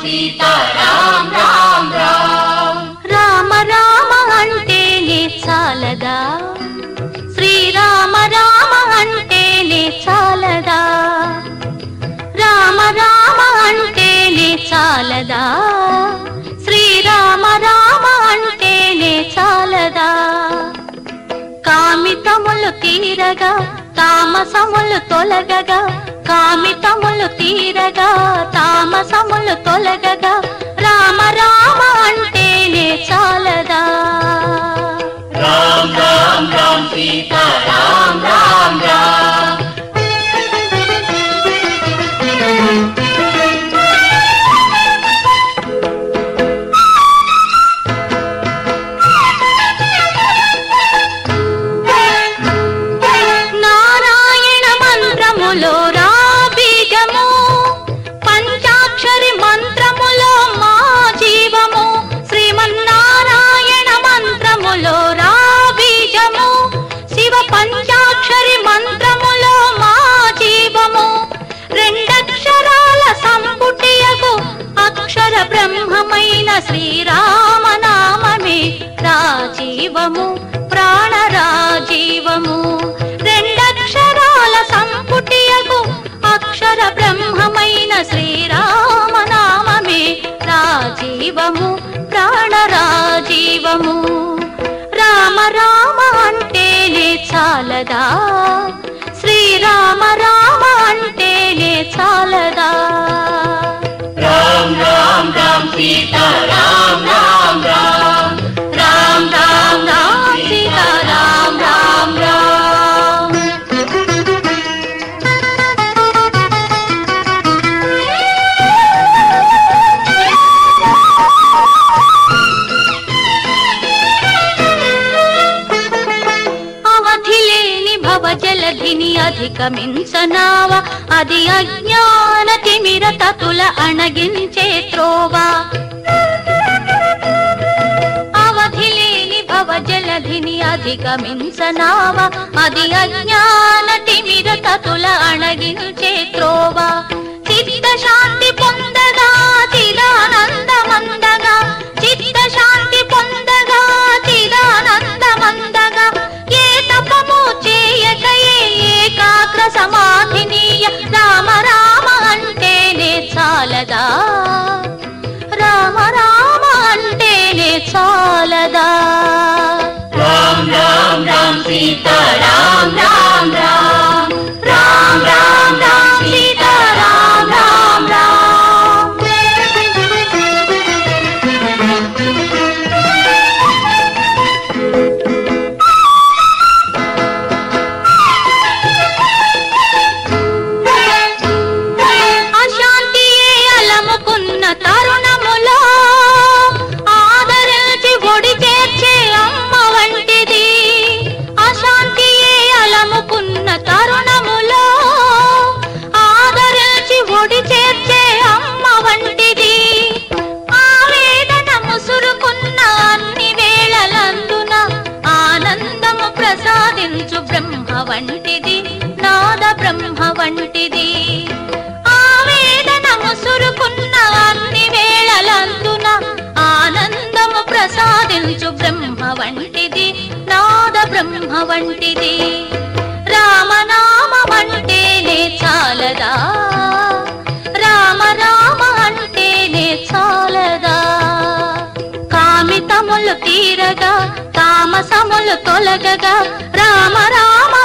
సీతారాం రాం రాం రామ రామ అంటేనే చాలదా శ్రీరామ రామ అంటేనే చాలదా రామ రామ అంటేనే చాలదా శ్రీరామ రామ అంటేనే చాలదా కామితములు తీరగా తామసములు తొలగగా కామితములు తీరగా తామసములు తొలగగా రామ రామ అంటేనే చాలదా రాం రాం రాం సీతారాం రాం రాం నారాయణ మంత్రములో రా బీజము పంచాక్షరి మంత్రములో మా జీవము శ్రీమన్నారాయణ మంత్రములో రా బీజము శివ పంచాక్షరి మంత్రములో మా జీవము రెండక్షరాల సంపుటియకు అక్షర బ్రహ్మమైన శ్రీరామనామమే రాజీవము ప్రాణ రాజీవము రెండక్షరాల సంపుటియకు అక్షర బ్రహ్మమైన శ్రీరామనామమే రాజీవము ప్రాణ రాజీవము రామ రామ అంటేనే చాలదా శ్రీరామ రామ అంటేనే చాలదా రాం రాం రాం సీతారాం రాం రాం రామ్ రామ్ రామ్ సీతారాం రామ్ రామ్ అవధి లేని భవ జలధిని అధిగమించనావా అది అజ్ఞాన తిమిర తతుల అణగించే త్రోవా అవధి లేని భవ జలధిని అధిగమించనావా అది అజ్ఞాన తిమిర తతుల అణగించే త్రోవా చిత్త శాంతి పొందగా చిదానందమందగా చిత్త శాంతి పొందగా చిదానందమందగా ఏ తపము చేయకయే ఏకాగ్ర సమాధినీయ రామ రామ అంటేనే చాలదా రామ రామ అంటేనే చాలదా రాం రాం రాం సీతారాం రాం రాం రాం రాం రాం సీతారాం రాం రాం అశాంతియే అలముకున్న తరుణములో ఆదరించి ఒడి చేర్చే అమ్మ వంటిది అశాంతియే అలముకున్న తరుణములో ఆదరించి ఒడి చేర్చే అమ్మ వంటిది ఆవేదన ముసురుకున్న అన్ని వేళలందున ఆనందము ప్రసాదించు బ్రహ్మ వంటిది నాద బ్రహ్మ వంటిది ఆవేదన ముసురుకున్న అన్ని వేళలందున ఆనందము ప్రసాదించు బ్రహ్మ వంటిది నాద బ్రహ్మ వంటిది రామనామం అంటేనే చాలదా రామ రామ అంటేనే చాలదా కామితములు తీరగా తామసములు తొలగగా రామ రామ